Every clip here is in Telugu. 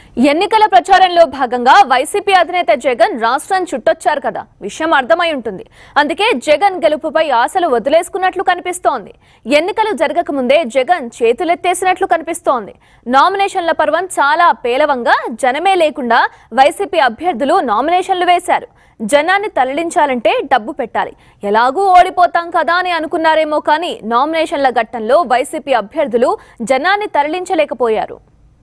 ఎన్నికల ప్రచారంలో భాగంగా వైసీపీ అధినేత జగన్ రాష్ట్రం చుట్టొచ్చారు కదా విషయం అర్థమై ఉంటుంది అందుకే జగన్ గెలుపుపై ఆశలు వదిలేసుకున్నట్లు కనిపిస్తోంది ఎన్నికలు జరగక ముందే జగన్ చేతులెత్తేసినట్లు కనిపిస్తోంది నామినేషన్ల పర్వం చాలా పేలవంగా జనమే లేకుండా వైసీపీ అభ్యర్థులు నామినేషన్లు వేశారు జనాన్ని తరలించాలంటే డబ్బు పెట్టాలి ఎలాగూ ఓడిపోతాం కదా అని అనుకున్నారేమో కానీ నామినేషన్ల ఘట్టంలో వైసీపీ అభ్యర్థులు జనాన్ని తరలించలేకపోయారు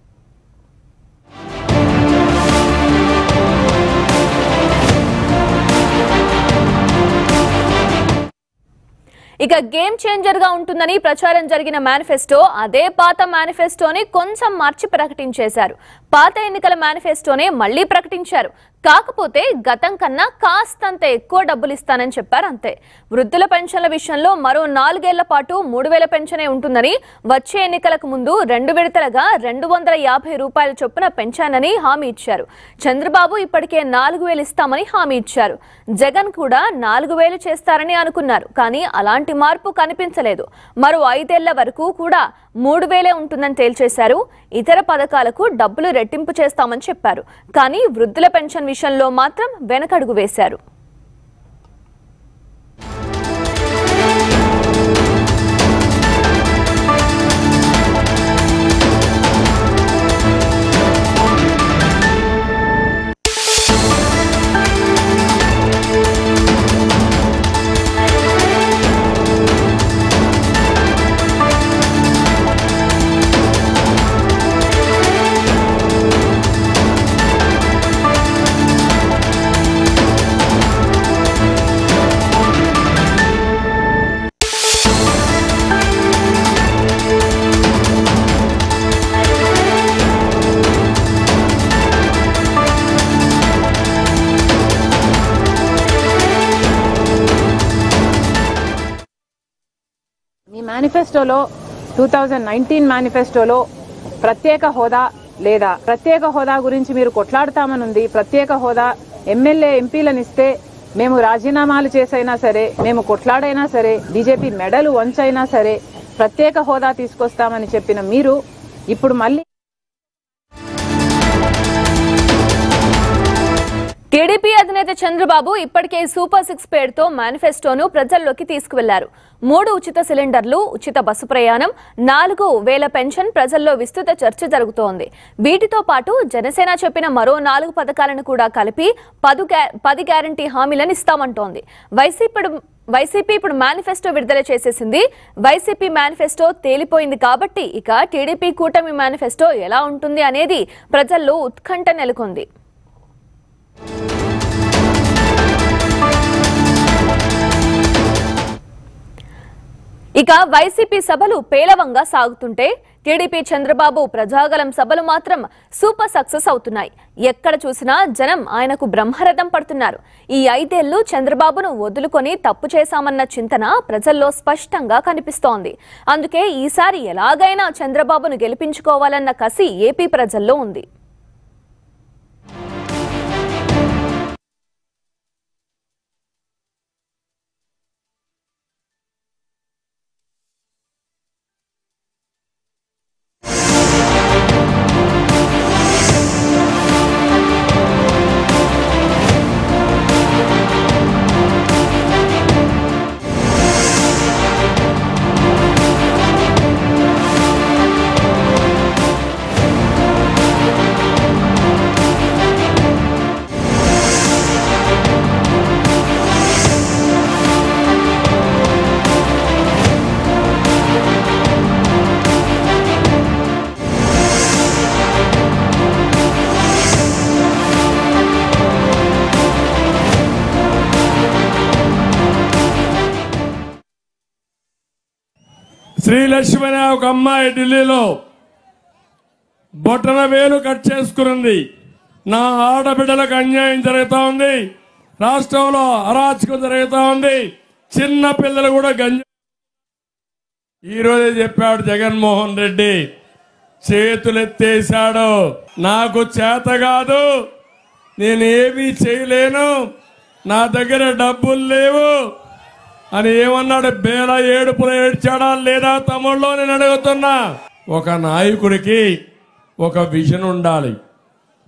ఇక గేమ్ చేంజర్ గా ఉంటుందని ప్రచారం జరిగిన మేనిఫెస్టో అదే పాత మేనిఫెస్టోని కొంచెం మార్చి ప్రకటించేశారు పాత ఎన్నికల మేనిఫెస్టోనే మళ్లీ ప్రకటించారు కాకపోతే గతం కన్నా కాస్తంత ఎక్కువ డబ్బులు ఇస్తానని చెప్పారు అంతే వృద్ధుల పెన్షన్ల విషయంలో మరో నాలుగేళ్ల పాటు మూడు వేల పెన్షనే ఉంటుందని వచ్చే ఎన్నికలకు ముందు రెండు విడతలుగా రెండు వందల యాభై రూపాయల చొప్పున పెంచానని హామీ ఇచ్చారు చంద్రబాబు ఇప్పటికే నాలుగు వేలు ఇస్తామని హామీ ఇచ్చారు జగన్ కూడా నాలుగు వేలు చేస్తారని అనుకున్నారు కానీ అలాంటి మార్పు కనిపించలేదు మరో ఐదేళ్ల వరకు కూడా మూడు వేలే ఉంటుందని తేల్చేశారు ఇతర పథకాలకు డబ్బులు రెట్టింపు చేస్తామని చెప్పారు కానీ వృద్ధుల పెన్షన్ విషయంలో మాత్రం వెనకడుగు వేశారు మీ మేనిఫెస్టోలో టూ థౌజండ్ నైన్టీన్ మేనిఫెస్టోలో ప్రత్యేక హోదా లేదా ప్రత్యేక హోదా గురించి మీరు కొట్లాడతామని ఉంది ప్రత్యేక హోదా ఎమ్మెల్యే ఎంపీలను ఇస్తే మేము రాజీనామాలు చేసైనా సరే మేము కొట్లాడైనా సరే బీజేపీ మెడలు వంచైనా సరే ప్రత్యేక హోదా తీసుకొస్తామని చెప్పిన మీరు ఇప్పుడు మళ్ళీ టీడీపీ అధినేత చంద్రబాబు ఇప్పటికే సూపర్ సిక్స్ పేరుతో మేనిఫెస్టోను ప్రజల్లోకి తీసుకువెళ్లారు మూడు ఉచిత సిలిండర్లు ఉచిత బస్సు ప్రయాణం నాలుగు వేల పెన్షన్ ప్రజల్లో విస్తృత చర్చ జరుగుతోంది వీటితో పాటు జనసేన చెప్పిన మరో నాలుగు పథకాలను కూడా కలిపి పదు గ్యా- పది గ్యారంటీ హామీలను ఇస్తామంటోంది వైసీపీ వైసీపీ ఇప్పుడు మేనిఫెస్టో విడుదల చేసేసింది వైసీపీ మేనిఫెస్టో తేలిపోయింది కాబట్టి ఇక టీడీపీ కూటమి మేనిఫెస్టో ఎలా ఉంటుంది అనేది ప్రజల్లో ఉత్కంఠ నెలకొంది ఇక వైసీపీ సభలు పేలవంగా సాగుతుంటే టీడీపీ చంద్రబాబు ప్రజాగలం సభలు మాత్రం సూపర్ సక్సెస్ అవుతున్నాయి ఎక్కడ చూసినా జనం ఆయనకు బ్రహ్మరథం పడుతున్నారు ఈ ఐదేళ్లు చంద్రబాబును వదులుకొని తప్పు చేశామన్న చింతన ప్రజల్లో స్పష్టంగా కనిపిస్తోంది అందుకే ఈసారి ఎలాగైనా చంద్రబాబును గెలిపించుకోవాలన్న కసి ఏపీ ప్రజల్లో ఉంది శ్రీలక్ష్మి అనే ఒక అమ్మాయి ఢిల్లీలో బొట్టన వేలు కట్ చేసుకున్నది నా ఆడబిడ్డలకు అన్యాయం జరుగుతా ఉంది రాష్ట్రంలో అరాచకం జరుగుతా ఉంది చిన్న పిల్లలు కూడా గంజ ఈ రోజే చెప్పాడు జగన్మోహన్ రెడ్డి చేతులెత్తేశాడు నాకు చేత కాదు నేనేమీ చేయలేను నా దగ్గర డబ్బులు లేవు అని ఏమన్నాడు బేల ఏడుపులు ఏడ్చాడా లేదా తమ్ముళ్ళు నేను అడుగుతున్నా ఒక నాయకుడికి ఒక విజన్ ఉండాలి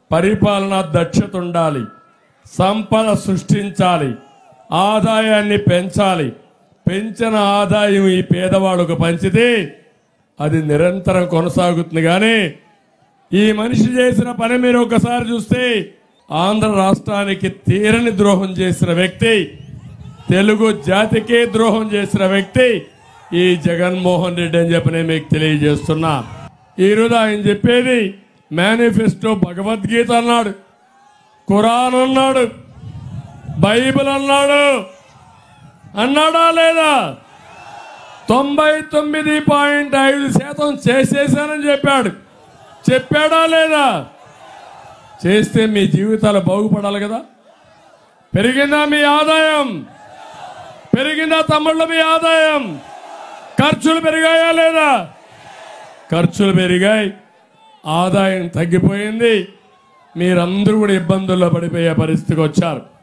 పరిపాలనా దక్షత ఉండాలి సంపద సృష్టించాలి ఆదాయాన్ని పెంచాలి పెంచిన ఆదాయం ఈ పేదవాడుకు పంచితే అది నిరంతరం కొనసాగుతుంది కానీ ఈ మనిషి చేసిన పని మీరు ఒకసారి చూస్తే ఆంధ్ర రాష్ట్రానికి తీరని ద్రోహం చేసిన వ్యక్తి తెలుగు జాతికే ద్రోహం చేసిన వ్యక్తి ఈ జగన్మోహన్ రెడ్డి అని చెప్పి నేను మీకు తెలియజేస్తున్నా ఈరోజు ఆయన చెప్పేది మేనిఫెస్టో భగవద్గీత అన్నాడు ఖురాన్ అన్నాడు బైబిల్ అన్నాడు అన్నాడా లేదా తొంభై తొమ్మిది పాయింట్ ఐదు శాతం చేసేసానని చెప్పాడు చెప్పాడా లేదా చేస్తే మీ జీవితాలు బాగుపడాలి కదా పెరిగిందా మీ ఆదాయం పెరిగిందా తమ్ముళ్ళ మీ ఆదాయం ఖర్చులు పెరిగాయా లేదా ఖర్చులు పెరిగాయి ఆదాయం తగ్గిపోయింది మీరందరూ కూడా ఇబ్బందుల్లో పడిపోయే పరిస్థితికి వచ్చారు